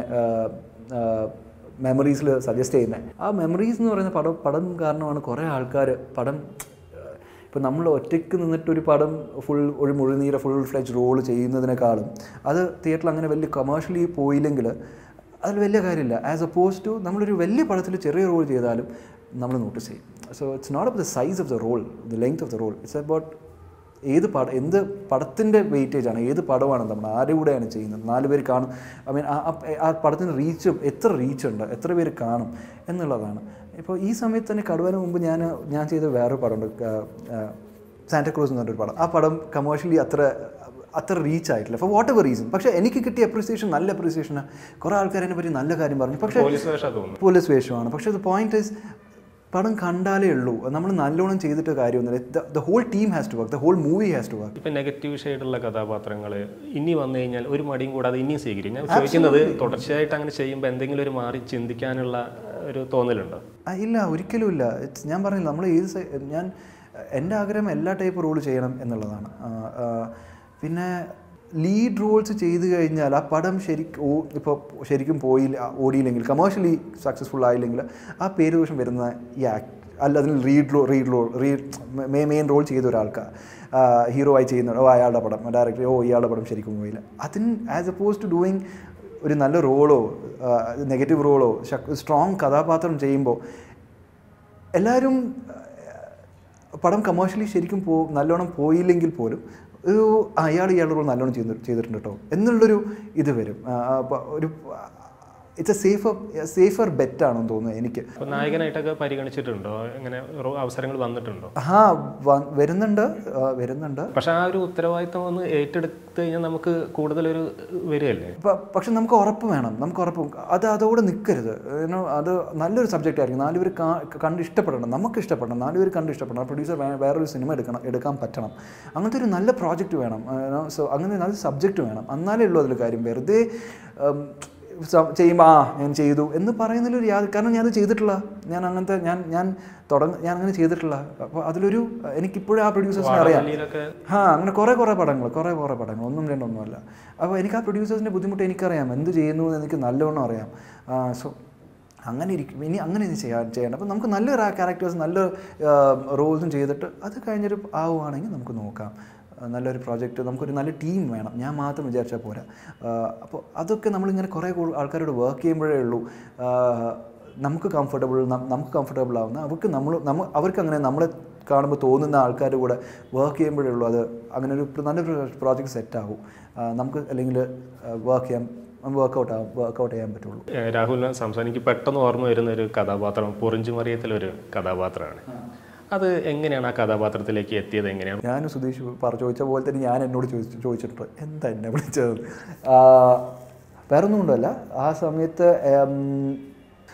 മെമ്മറീസിൽ സജസ്റ്റ് ചെയ്യുന്നത് ആ മെമ്മറീസ് എന്ന് പറയുന്ന പടം പടം കാരണമാണ് കുറേ ആൾക്കാർ പടം ഇപ്പോൾ നമ്മൾ ഒറ്റയ്ക്ക് നിന്നിട്ട് ഒരു പടം ഫുൾ ഒരു മുഴുനീര ഫുൾ ഫ്ലെജ് റോൾ ചെയ്യുന്നതിനേക്കാളും അത് തിയേറ്ററിൽ അങ്ങനെ വലിയ കമേഴ്ഷ്യലി പോയില്ലെങ്കിൽ അതിൽ വലിയ കാര്യമില്ല ആസ് അപ്പോസ് ടു നമ്മളൊരു വലിയ പടത്തിൽ ചെറിയ റോൾ ചെയ്താലും നമ്മൾ നോട്ടീസ് ചെയ്യും so it's not about the size of the role the length of the role it's about ഏത് പടം എന്ത് പടത്തിൻ്റെ വെയിറ്റേജ് ആണ് ഏത് പടമാണ് നമ്മൾ ആരുടെ കൂടെയാണ് ചെയ്യുന്നത് നാല് പേര് കാണും ഐ മീൻ ആ പടത്തിന് റീച്ചും എത്ര റീച്ച് ഉണ്ട് എത്ര പേര് കാണും എന്നുള്ളതാണ് ഇപ്പോൾ ഈ സമയത്ത് തന്നെ കടുവന് മുമ്പ് ഞാൻ ഞാൻ ചെയ്ത വേറൊരു പടമുണ്ട് സാന്റക്രൂസ് എന്ന് പറഞ്ഞൊരു പടം ആ പടം കമേഴ്ഷ്യലി അത്ര അത്ര റീച്ച് ആയിട്ടില്ല ഫോർ വാട്ട് എവർ റീസൺ പക്ഷേ എനിക്ക് കിട്ടിയ അപ്രിസിയേഷൻ നല്ല അപ്രിസിയേഷനാണ് കുറേ ആൾക്കാർ അതിനെ പറ്റി നല്ല കാര്യം പറഞ്ഞു പക്ഷേ പോലീസ് വേഷം തോന്നുന്നു പോലീസ് വേഷമാണ് പക്ഷേ ദ പോയിന്റ് ഇസ് പടം കണ്ടാലേ ഉള്ളൂ നമ്മൾ നല്ലോണം ചെയ്തിട്ട് കാര്യമൊന്നുമില്ല the whole team has to work the whole movie has to work ഇപ്പൊ നെഗറ്റീവ് ഷെയ്ഡുള്ള കഥാപാത്രങ്ങൾ ഇനി വന്നു കഴിഞ്ഞാൽ ഒരു മടിയും കൂടാതെ ഇനിയും സ്വീകരിക്കും ഞാൻ ചോദിക്കുന്നത് തുടർച്ചയായിട്ട് അങ്ങനെ ചെയ്യുമ്പോൾ എന്തെങ്കിലും ഒരു മാറി ചിന്തിക്കാനുള്ള ഒരു തോന്നലുണ്ടോ ആ, ഇല്ല ഒരിക്കലും ഇല്ല It's- ഞാൻ പറഞ്ഞില്ല നമ്മൾ ഏത് സൈ- ഞാൻ എൻ്റെ ആഗ്രഹം എല്ലാ ടൈപ്പ് റോൾ ചെയ്യണം എന്നുള്ളതാണ് ആ, ആ, പിന്നെ ലീഡ് റോൾസ് ചെയ്തു കഴിഞ്ഞാൽ ആ പടം ശരിക്കും ഇപ്പോൾ ശരിക്കും പോയില്ല ഓടിയില്ലെങ്കിൽ കമേഴ്ഷ്യലി സക്സസ്ഫുൾ ആയില്ലെങ്കിൽ ആ പേര് ദോഷം വരുന്ന ഈ ആക്ട് അല്ല അതിന് റീഡ് റോ lead role lead main role ചെയ്ത ഒരാൾക്ക് ഹീറോ ആയി ചെയ്യുന്ന ഓ അയാളുടെ പടം ഡയറക്ടർ ഓ ഇയാളുടെ പടം ശരിക്കും പോയില്ല അതിന് ആസ് അപ്പോസ് ടു ഡൂയിങ് ഒരു നല്ല റോളോ നെഗറ്റീവ് റോളോ സ്ട്രോങ് കഥാപാത്രം ചെയ്യുമ്പോൾ എല്ലാവരും ആ, പടം കമേഴ്ഷ്യലി ശരിക്കും പോ നല്ലോണം പോയില്ലെങ്കിൽ പോലും ഒരു ആ, അയാൾ ഇയാളുടെ റോൾ നല്ലോണം ചെയ്ത് ചെയ്തിട്ടുണ്ട് കേട്ടോ എന്നുള്ളൊരു ഇത് വരും ആ, ആ, പ- ഒരു ഇറ്റ്സ് എ സേഫർ സേഫർ ബെറ്റാണെന്ന് തോന്നുന്നു എനിക്ക് അപ്പൊ നായകനായിട്ടൊക്കെ പരിഗണിച്ചിട്ടുണ്ടോ ഇങ്ങനെ റോ- അവസരങ്ങൾ വന്നിട്ടുണ്ടോ ആ വ- വരുന്നുണ്ട് ആ, വരുന്നുണ്ട് പക്ഷെ ആ ഒരു ഉത്തരവാദിത്തം ഒന്ന് ഏറ്റെടുത്ത് കഴിഞ്ഞാൽ നമുക്ക് കൂടുതലൊരു വരികയല്ലേ പ- പക്ഷെ നമുക്ക് ഉറപ്പ് വേണം നമുക്ക് ഉറപ്പ് അത് അതോടെ നിൽക്കരുത് ഏനോ അത് നല്ലൊരു സബ്ജക്റ്റ് ആയിരിക്കും നാലുപേർ കണ്ട് ഇഷ്ടപ്പെടണം നമുക്ക് ഇഷ്ടപ്പെടണം നാലുപേർ കണ്ട് ഇഷ്ടപ്പെടണം പ്രൊഡ്യൂസർ വേറൊരു സിനിമ എടുക്കണം എടുക്കാൻ പറ്റണം അങ്ങനത്തെ ഒരു നല്ല പ്രോജക്റ്റ് വേണം സോ അങ്ങനെ നല്ല സബ്ജക്റ്റ് വേണം എന്നാലേ ഉള്ളൂ അതിൽ കാര്യം വെറുതെ ഉം, സ- ചെയ്യുമ്പോൾ ആ ഞാൻ ചെയ്തു എന്ന് പറയുന്നതിലൊരു യാതൊരു കാരണം ഞാനത് ചെയ്തിട്ടില്ല ഞാൻ അങ്ങനത്തെ ഞാൻ ഞാൻ തുടങ്ങ ഞാൻ അങ്ങനെ ചെയ്തിട്ടില്ല അപ്പോൾ അതിലൊരു എനിക്കിപ്പോഴും ആ പ്രൊഡ്യൂസേഴ്സിനെ അറിയാം വാഴവള്ളിയിലൊക്കെ ആ അങ്ങനെ കുറേ കുറേ പടങ്ങൾ കുറേ കുറേ പടങ്ങൾ ഒന്നും രണ്ടൊന്നുമല്ല അപ്പോൾ എനിക്ക് ആ പ്രൊഡ്യൂസേഴ്സിൻ്റെ ബുദ്ധിമുട്ട് എനിക്കറിയാം എന്ത് ചെയ്യുന്നു എന്ന് എനിക്ക് നല്ലവണ്ണം അറിയാം സോ അങ്ങനെ ഇരിക്കും ഇനി അങ്ങനെ ഇത് ചെയ്യാൻ ചെയ്യണം അപ്പോൾ നമുക്ക് നല്ല ക്യാരക്ടേഴ്സ് നല്ല റോൾസും ചെയ്തിട്ട് അത് കഴിഞ്ഞിട്ട് ആവുകയാണെങ്കിൽ നമുക്ക് നോക്കാം ആ, നല്ലൊരു പ്രോജക്റ്റ് നമുക്കൊരു നല്ല ടീം വേണം ഞാൻ മാത്രം വിചാരിച്ചാൽ പോരാ അപ്പോൾ അതൊക്കെ നമ്മളിങ്ങനെ കുറേ കൂ- ആൾക്കാരോട് വർക്ക് ചെയ്യുമ്പോഴേ ഉള്ളൂ ആ, നമുക്ക് കംഫർട്ടബിൾ നമുക്ക് കംഫർട്ടബിൾ ആവുന്ന അവർക്ക് നമ്മൾ നമ്മ അവർക്ക് അങ്ങനെ നമ്മളെ കാണുമ്പോൾ തോന്നുന്ന ആൾക്കാരുടെ കൂടെ വർക്ക് ചെയ്യുമ്പോഴേ ഉള്ളൂ അത് അങ്ങനെ ഒരു പ്ര- നല്ലൊരു പ്രോജക്റ്റ് സെറ്റ് ആവും ആ, നമുക്ക് അല്ലെങ്കിൽ വർക്ക് ചെയ്യാൻ വർക്കൗട്ട് ആവും വർക്കൗട്ട് ചെയ്യാൻ പറ്റുള്ളൂ ഏഹ് രാഹുലിനെ സംസാരം എനിക്ക് പെട്ടെന്ന് ഓർമ്മ വരുന്ന ഒരു കഥാപാത്രം പൊറിഞ്ചുമറിയത്തിലൊരു കഥാപാത്രമാണ് അത് എങ്ങനെയാണ് ആ കഥാപാത്രത്തിലേക്ക് എത്തിയത് എങ്ങനെയാണ് ഞാൻ സുധീഷ് പറ ചോദിച്ച പോലെ തന്നെ ഞാൻ എന്നോട് ചോദിച്ചു ചോദിച്ചിട്ടുണ്ട് എന്താ എന്നെ വിളിച്ചത് വേറെ ഒന്നും കൊണ്ടല്ല ആ സമയത്ത്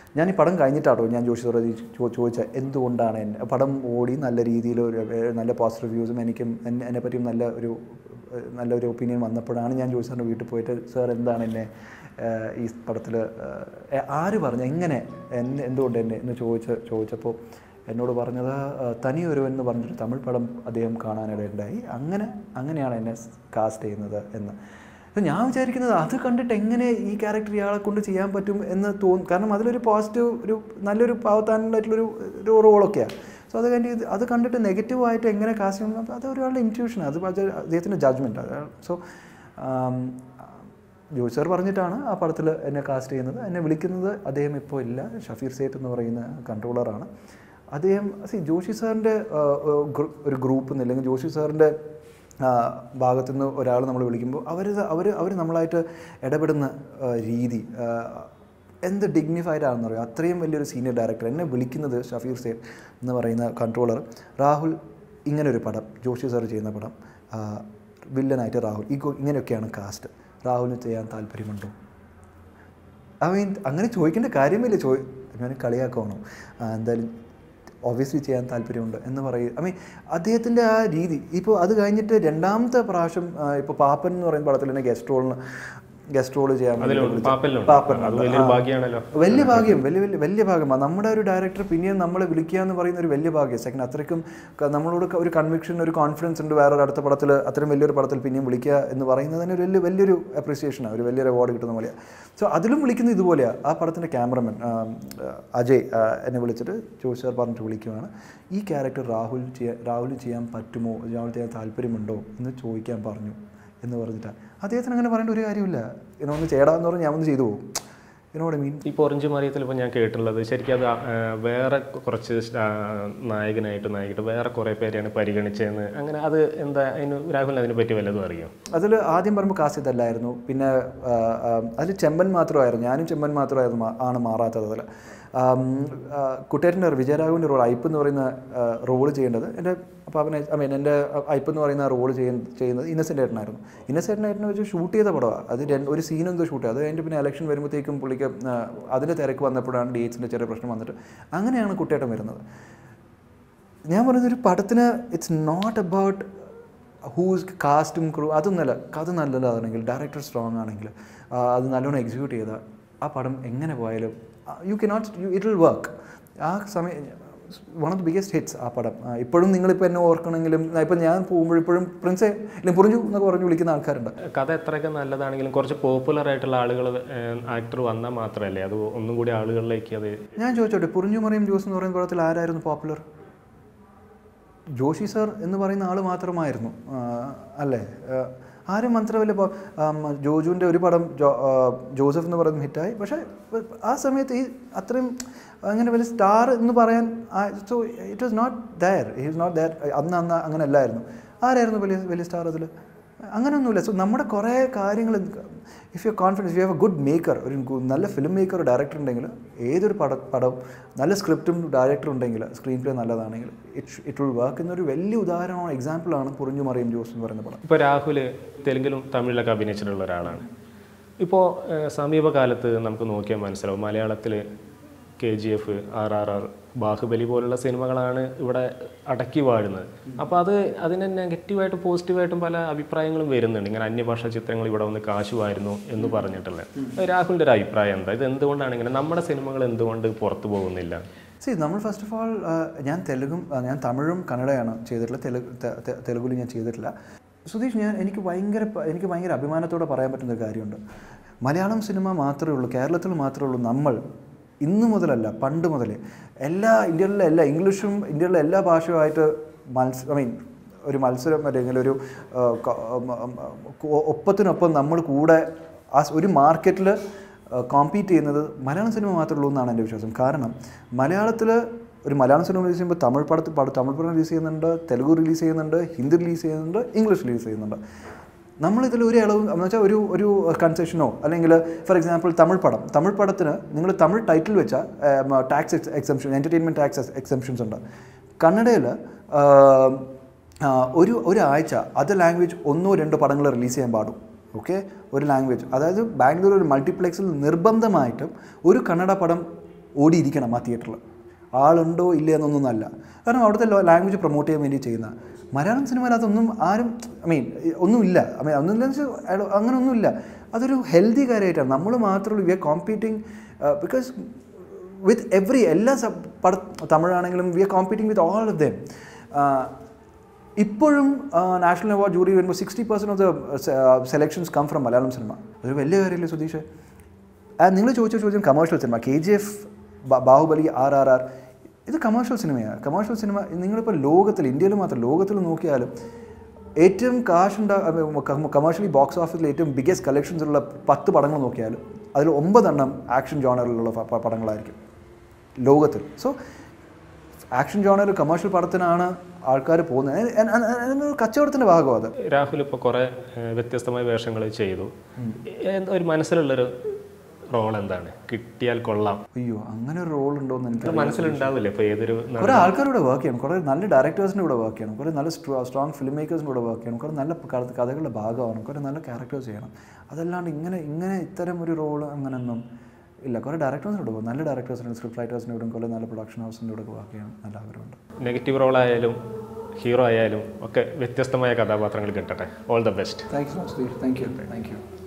ഞാൻ ഈ പടം കഴിഞ്ഞിട്ടാട്ടോ ഞാൻ ജോഷി സാറോട് ചോദിച്ച എന്തുകൊണ്ടാണ് എന്നെ പടം ഓടി നല്ല രീതിയിൽ ഒരു ഏഹ്, നല്ല പോസിറ്റീവ് റിവ്യൂസും എനിക്കും എന്നെ എന്നെ പറ്റിയും നല്ല ഒരു ഏഹ്, നല്ലൊരു ഒപ്പീനിയൻ വന്നപ്പോഴാണ് ഞാൻ ജോഷി സാറിൻ്റെ വീട്ടിൽ പോയിട്ട് സാർ എന്താണ് എന്നെ ഏഹ്, ഈ പടത്തിൽ ആര് പറഞ്ഞു എങ്ങനെ എന്നെ എന്തുകൊണ്ട് എന്നെ എന്ന് ചോദിച്ച് ചോദിച്ചപ്പോൾ എന്നോട് പറഞ്ഞത് ഏഹ്, തനിയൊരുവൻ എന്ന് പറഞ്ഞൊരു തമിഴ് പടം അദ്ദേഹം കാണാനിടയുണ്ടായി അങ്ങനെ അങ്ങനെയാണ് എന്നെ കാസ്റ്റ് ചെയ്യുന്നത് എന്ന് അപ്പോൾ ഞാൻ വിചാരിക്കുന്നത് അത് കണ്ടിട്ട് എങ്ങനെ ഈ ക്യാരക്ടർ ഇയാളെ കൊണ്ട് ചെയ്യാൻ പറ്റും എന്ന് തോന്നും കാരണം അതിലൊരു പോസിറ്റീവ് ഒരു നല്ലൊരു പാവത്താനായിട്ടുള്ളൊരു ഒരു റോളൊക്കെയാണ് സോ അത് കഴിഞ്ഞ് ഇത് അത് കണ്ടിട്ട് നെഗറ്റീവായിട്ട് എങ്ങനെ കാസ്റ്റ് ചെയ്യണം അപ്പോൾ അത് ഒരാളുടെ ഇൻറ്റ്യൂഷൻ അത് അത് അദ്ദേഹത്തിൻ്റെ ജഡ്ജ്മെൻറ്റ് സോ ജോയി സാർ പറഞ്ഞിട്ടാണ് ആ പടത്തിൽ എന്നെ കാസ്റ്റ് ചെയ്യുന്നത് എന്നെ വിളിക്കുന്നത് അദ്ദേഹം ഇപ്പോൾ ഇല്ല ഷഫീർ സേത്ത് എന്ന് പറയുന്ന കൺട്രോളറാണ് അദ്ദേഹം സി ജോഷി സാറിൻ്റെ ഒരു ഗ്രൂപ്പ് നിന്ന് അല്ലെങ്കിൽ ജോഷി സാറിൻ്റെ ഭാഗത്തു നിന്ന് ഒരാൾ നമ്മൾ വിളിക്കുമ്പോൾ അവർ അവർ അവർ നമ്മളായിട്ട് ഇടപെടുന്ന ആ, രീതി ആ, എന്ത് ഡിഗ്നിഫൈഡ് ആണെന്ന് പറയും അത്രയും വലിയൊരു സീനിയർ ഡയറക്ടർ എന്നെ വിളിക്കുന്നത് ഷഫീർ സേഫ് എന്ന് പറയുന്ന കൺട്രോളർ രാഹുൽ ഇങ്ങനൊരു പടം ജോഷി സാർ ചെയ്യുന്ന പടം ആ, വില്ലനായിട്ട് രാഹുൽ ഈ കൊ- ഇങ്ങനെയൊക്കെയാണ് കാസ്റ്റ് രാഹുലിന് ചെയ്യാൻ താല്പര്യമുണ്ടോ ഐ മീൻ അങ്ങനെ ചോദിക്കേണ്ട കാര്യമില്ല ചോദി ഞാൻ കളിയാക്കണോ എന്തായാലും ഒബ്വിയസ്ലി ചെയ്യാൻ താല്പര്യമുണ്ട് എന്ന് പറയും ഐ മീൻ അദ്ദേഹത്തിൻ്റെ ആ രീതി ഇപ്പോൾ അത് കഴിഞ്ഞിട്ട് രണ്ടാമത്തെ പ്രാവശ്യം ഇപ്പോൾ പാപ്പൻ എന്ന് പറയുന്ന പടത്തിൽ തന്നെ ഗസ്റ്റ് റോളിന് ഗസ്റ്റ് റോൾ ചെയ്യാൻ വേണ്ടി അതിലുണ്ട് വിളിച്ചു. പാപ്പലിലുണ്ട് പാപ്പൻ അത് വലിയൊരു ഭാഗ്യമാണല്ലോ വലിയ ഭാഗ്യം വലിയ വലിയ വലിയ ഭാഗ്യമാണ് നമ്മുടെ ഒരു ഡയറക്ടർ പിന്നെയും നമ്മളെ വിളിക്കുക എന്ന് പറയുന്ന ഒരു വലിയ ഭാഗ്യം സെക്കൻഡ് അത്രയ്ക്കും ക- നമ്മളോട് ഒരു കൺവിക്ഷൻ ഒരു കോൺഫിഡൻസ് ഉണ്ട് വേറെ ഒരു അടുത്ത പടത്തിൽ അത്രയും വലിയൊരു പടത്തിൽ പിന്നെയും വിളിക്കുക എന്ന് പറയുന്നത് തന്നെ ഒരു വലിയ വലിയൊരു അപ്രീസിയേഷനാണ് ഒരു വലിയൊരു അവാർഡ് കിട്ടുന്ന പോലെയാണ് സോ അതിലും വിളിക്കുന്നത് ഇതുപോലെയാണ് ആ പടത്തിൻ്റെ ക്യാമറമാൻ അജയ് ആ, എന്നെ വിളിച്ചിട്ട് ജോഷി സാർ പറഞ്ഞിട്ട് വിളിക്കുകയാണ് ഈ ക്യാരക്ടർ രാഹുൽ ചെയ്യാൻ രാഹുൽ ചെയ്യാൻ പറ്റുമോ രാഹുൽ ചെയ്യാൻ താല്പര്യമുണ്ടോ എന്ന് ചോദിക്കാൻ പറഞ്ഞു എന്ന് പറഞ്ഞിട്ടാണ് അദ്ദേഹത്തിന് അങ്ങനെ പറയേണ്ട ഒരു കാര്യമില്ല ഇങ്ങനെ ഒന്ന് ചേടാന്ന് പറഞ്ഞാൽ ഞാൻ ഒന്ന് ചെയ്തു പോകും എന്നോട് മീൻ ഈ പൊറിഞ്ചു മറിയത്തിൽ ഇപ്പോൾ ഞാൻ കേട്ടിട്ടുള്ളത് ശരിക്കും അത് ആ, വേറെ കുറച്ച് ആ, നായകനായിട്ട് നായികട്ട് വേറെ കുറേ പേരെയാണ് പരിഗണിച്ചതെന്ന് അങ്ങനെ അത് എന്താ അതിന് രാഹുലിന് അതിനെ പറ്റി വല്ലതും അറിയോ അതിൽ ആദ്യം പറയുമ്പോൾ കാസ്റ്റ് ഇതല്ലായിരുന്നു പിന്നെ അതിൽ ചെമ്പൻ മാത്രമായിരുന്നു ഞാനും ചെമ്പൻ മാത്രമായിരുന്നു മാ- ആണ് മാറാത്തത് അതിൽ കുട്ടേരൻ്റെ വിജയരാഘവൻ്റെ റോൾ ഐപ്പ് എന്ന് പറയുന്ന റോള് ചെയ്യേണ്ടത് എൻ്റെ അപ്പോൾ അവനെ ഐ മീൻ എൻ്റെ ഐപ്പ് എന്ന് പറയുന്ന റോള് ചെയ്യുന്ന ചെയ്യുന്നത് ഇന്നസെൻ്റ് ഏട്ടനായിരുന്നു ഇന്നസെൻ്റ് ഏട്ടനെ വെച്ച് ഷൂട്ട് ചെയ്ത പടമാണ് അത് രണ്ട് ഒരു സീൻ എന്തോ ഷൂട്ട് അത് കഴിഞ്ഞിട്ട് പിന്നെ ഇലക്ഷൻ വരുമ്പോഴത്തേക്കും പുള്ളിക്ക് ആ, അതിൻ്റെ തിരക്ക് വന്നപ്പോഴാണ് ഡേറ്റ്സിൻ്റെ ചെറിയ പ്രശ്നം വന്നിട്ട് അങ്ങനെയാണ് കുട്ടേട്ടൻ വരുന്നത് ഞാൻ പറയുന്നത് ഒരു പടത്തിന് ഇറ്റ്സ് നോട്ട് അബൌട്ട് ഹൂസ് കാസ്റ്റും ക്രൂ അതൊന്നല്ല കഥ നല്ലതാണെങ്കിൽ ഡയറക്ടർ സ്ട്രോങ് ആണെങ്കിൽ ആ, അത് നല്ലോണം എക്സിക്യൂട്ട് ചെയ്താൽ ആ പടം എങ്ങനെ പോയാലും you cannot it will work ആ സമയം one of the biggest hits ആ പടം ആ, ഇപ്പോഴും നിങ്ങളിപ്പോൾ എന്നെ ഓർക്കണമെങ്കിലും ഇപ്പം ഞാൻ പോകുമ്പോഴിപ്പോഴും പ്രിൻസെ അല്ലെങ്കിൽ പുറിഞ്ഞു എന്നൊക്കെ പറഞ്ഞ് വിളിക്കുന്ന ആൾക്കാരുണ്ട് കഥ എത്രയൊക്കെ നല്ലതാണെങ്കിലും കുറച്ച് പോപ്പുലർ ആയിട്ടുള്ള ആളുകൾ ആക്ടർ വന്നാൽ മാത്രമല്ലേ അത് ഒന്നും കൂടി ആളുകളിലേക്ക് അത് ഞാൻ ചോദിച്ചോട്ടെ പുറിഞ്ഞു മറിയും ജോസ് എന്ന് പറയുന്ന പടത്തിൽ ആരായിരുന്നു പോപ്പുലർ ജോഷി സർ എന്ന് പറയുന്ന ആൾ മാത്രമായിരുന്നു ആ, അല്ലേ ആ, ആരും മാത്രമല്ല ഇപ്പോൾ ജോജുവിൻ്റെ ഒരു പടം ജോ ആ, ജോസഫ് എന്ന് പറയുന്ന ഹിറ്റായി പക്ഷേ ആ സമയത്ത് ഈ അത്രയും അങ്ങനെ വലിയ സ്റ്റാർ എന്ന് പറയാൻ so it was not there he was not there അന്ന് അന്ന് അങ്ങനെ അല്ലായിരുന്നു ആരായിരുന്നു വലിയ വലിയ സ്റ്റാർ അതിൽ അങ്ങനെയൊന്നുമില്ല സോ നമ്മുടെ കുറേ കാര്യങ്ങൾ if you confidence you have a good maker ഒരു ഗു- നല്ല ഫിലിം മേക്കർ ഡയറക്ടർ ഉണ്ടെങ്കിൽ ഏതൊരു പട പടം നല്ല സ്ക്രിപ്റ്റും ഡയറക്ടർ ഉണ്ടെങ്കിൽ സ്ക്രീൻ പ്ലേ നല്ലതാണെങ്കിൽ ഇറ്റ് ഇറ്റ് വിൽ വർക്ക് എന്നൊരു വലിയ ഉദാഹരണമാണ് എക്സാമ്പിളാണ് പുറിഞ്ഞു മറിയും ജോസ് എന്ന് പറയുന്ന പടം ഇപ്പോൾ രാഹുൽ തെലുങ്കിലും തമിഴിലൊക്കെ അഭിനയിച്ചിട്ടുള്ള ഒരാളാണ് ഇപ്പോൾ സമീപകാലത്ത് നമുക്ക് നോക്കിയാൽ മനസ്സിലാവും മലയാളത്തിൽ K G F R R R Baahubali പോലുള്ള സിനിമകളാണ് ഇവിടെ അടക്കി വാഴുന്നത് അപ്പോൾ അത് അതിനെ നെഗറ്റീവായിട്ടും പോസിറ്റീവായിട്ടും പല അഭിപ്രായങ്ങളും വരുന്നുണ്ട് ഇങ്ങനെ അന്യഭാഷാ ചിത്രങ്ങൾ ഇവിടെ വന്ന് കാശുമായിരുന്നു എന്ന് പറഞ്ഞിട്ടുള്ളത് രാഹുലിൻ്റെ ഒരു അഭിപ്രായം എന്താ ഇത് എന്തുകൊണ്ടാണ് ഇങ്ങനെ നമ്മുടെ സിനിമകൾ എന്തുകൊണ്ട് പുറത്തു പോകുന്നില്ല സി നമ്മൾ ഫസ്റ്റ് ഓഫ് ഓൾ ഞാൻ തെലുഗും ആ, ഞാൻ തമിഴും കന്നഡയാണ് ചെയ്തിട്ടുള്ളത് തെലുഗ് തെ- തെ- തെലുഗിലും ഞാൻ ചെയ്തിട്ടില്ല സുധീഷ് ഞാൻ എനിക്ക് ഭയങ്കര പ- എനിക്ക് ഭയങ്കര അഭിമാനത്തോടെ പറയാൻ പറ്റുന്ന ഒരു കാര്യമുണ്ട് മലയാളം സിനിമ മാത്രമേ ഉള്ളൂ കേരളത്തിൽ മാത്രമേ ഉള്ളൂ നമ്മൾ ഇന്നു മുതലല്ല പണ്ട് മുതലേ എല്ലാ ഇന്ത്യയിലെ എല്ലാ ഇംഗ്ലീഷും ഇന്ത്യയിലെ എല്ലാ ഭാഷയുമായിട്ട് മത്സ ഐ മീൻ ഒരു മത്സരം അല്ലെങ്കിൽ ഒരു ആ, ക- ഉം, ഉം, ഉം, ഒപ്പത്തിനൊപ്പം നമ്മൾ കൂടെ ആ സ് ഒരു മാർക്കറ്റിൽ കോമ്പീറ്റ് ചെയ്യുന്നത് മലയാളം സിനിമ മാത്രമേ ഉള്ളൂ എന്നാണ് എൻ്റെ വിശ്വാസം കാരണം മലയാളത്തിൽ ഒരു മലയാളം സിനിമ റിലീസ് ചെയ്യുമ്പോൾ തമിഴ് പടത്ത് പടം തമിഴ് പടം റിലീസ് ചെയ്യുന്നുണ്ട് തെലുഗു റിലീസ് ചെയ്യുന്നുണ്ട് ഹിന്ദി റിലീസ് ചെയ്യുന്നുണ്ട് ഇംഗ്ലീഷ് റിലീസ് ചെയ്യുന്നുണ്ട് നമ്മളിതിൽ ഒരു ഇളവും എന്ന് വെച്ചാൽ ഒരു ഒരു കൺസെഷനോ അല്ലെങ്കിൽ ഫോർ എക്സാമ്പിൾ തമിഴ് പടം തമിഴ് പടത്തിന് നിങ്ങൾ തമിഴ് ടൈറ്റിൽ വെച്ചാൽ tax exemption entertainment tax exemptions ഉണ്ട് കന്നഡയിൽ ഒരു ഒരാഴ്ച അത് ലാംഗ്വേജ് ഒന്നോ രണ്ടോ പടങ്ങൾ റിലീസ് ചെയ്യാൻ പാടും ഓക്കെ ഒരു ലാംഗ്വേജ് അതായത് ബാംഗ്ലൂർ ഒരു മൾട്ടിപ്ലെക്സിൽ നിർബന്ധമായിട്ടും ഒരു കന്നഡ പടം ഓടിയിരിക്കണം ആ തിയേറ്ററിൽ ആളുണ്ടോ ഇല്ല എന്നൊന്നല്ല കാരണം അവിടുത്തെ ലാംഗ്വേജ് പ്രൊമോട്ട് ചെയ്യാൻ വേണ്ടി ചെയ്യുന്ന മലയാളം സിനിമയിലതൊന്നും ആരും ഐ മീൻ ഒന്നുമില്ല ഐ മീൻ ഒന്നുമില്ല അങ്ങനെ ഒന്നുമില്ല അതൊരു ഹെൽത്തി കാര്യമായിട്ടാണ് നമ്മൾ മാത്രമല്ല we are competing because with every എല്ലാ സബ് പട തമിഴാണെങ്കിലും we are competing with all of them ഇപ്പോഴും നാഷണൽ അവാർഡ് ജൂറി വരുമ്പോൾ sixty percent of the selections come from Malayalam cinema അതൊരു വലിയ കാര്യമല്ലേ സുധീഷ് നിങ്ങൾ ചോദിച്ച ചോദ്യം commercial cinema K G F Baahubali R R R ഇത് കമേഴ്ഷ്യൽ സിനിമയാണ് കമേഴ്ഷ്യൽ സിനിമ നിങ്ങളിപ്പോൾ ലോകത്തിൽ ഇന്ത്യയിൽ മാത്രം ലോകത്തിൽ നോക്കിയാലും ഏറ്റവും കാശുണ്ടാ കമേഴ്ഷ്യലി ബോക്സ് ഓഫീസിൽ ഏറ്റവും ബിഗ്ഗസ്റ്റ് കളക്ഷൻസ് ഉള്ള പത്ത് പടങ്ങൾ നോക്കിയാലും അതിൽ ഒമ്പതെണ്ണം ആക്ഷൻ ജോണറിലുള്ള പ- പ- പടങ്ങളായിരിക്കും ലോകത്തിൽ സോ ആക്ഷൻ ജോണർ കമേഴ്ഷ്യൽ പടത്തിനാണ് ആൾക്കാർ പോകുന്നത് അത് അത് അത് അത് കച്ചവടത്തിൻ്റെ ഭാഗമാണ് അത് രാഹുൽ ഇപ്പോൾ കുറേ ഏഹ്, വ്യത്യസ്തമായ വേഷങ്ങൾ ചെയ്തു എന്താ ഒരു മനസ്സിലുള്ളൊരു റോൾ എന്താണ് കിട്ടിയാൽ കൊള്ളാം അയ്യോ അങ്ങനെ ഒരു റോൾ ഉണ്ടോ എന്ന് എനിക്ക് അത് മനസ്സിലുണ്ടാവില്ലേ ഇപ്പോൾ ഏതൊരു ന- കുറേ ആൾക്കാരുടെ വർക്ക് ചെയ്യണം കുറേ നല്ല ഡയറക്ടേഴ്സിൻ്റെ കൂടെ വർക്ക് ചെയ്യണം കുറേ നല്ല സ്ട്രോങ് ഫിലിം മേക്കേഴ്സിൻ്റെ കൂടെ വർക്ക് ചെയ്യണം കുറേ നല്ല ക- കഥകളുടെ ഭാഗമാണ് കുറേ നല്ല ക്യാരക്ടേഴ്സ് ചെയ്യണം അതല്ലാണ്ട് ഇങ്ങനെ ഇങ്ങനെ ഇത്തരം ഒരു റോൾ അങ്ങനെയൊന്നും ഇല്ല കുറേ ഡയറക്ടേഴ്സിൻ്റെ കൂടെ പോകും നല്ല ഡയറക്ടേഴ്സിൻ്റെ സ്ക്രിപ്റ്റ് റൈറ്റേഴ്സിൻ്റെ കൂടെ കുറേ നല്ല പ്രൊഡക്ഷൻ ഹൗസിൻ്റെ കൂടെ വർക്ക് ചെയ്യാൻ നല്ല ആഗ്രഹമുണ്ട് നെഗറ്റീവ് റോൾ ആയാലും ഹീറോ ആയാലും ഒക്കെ വ്യത്യസ്തമായ കഥാപാത്രങ്ങൾ കിട്ടട്ടെ all the best thank you so much thank you thank U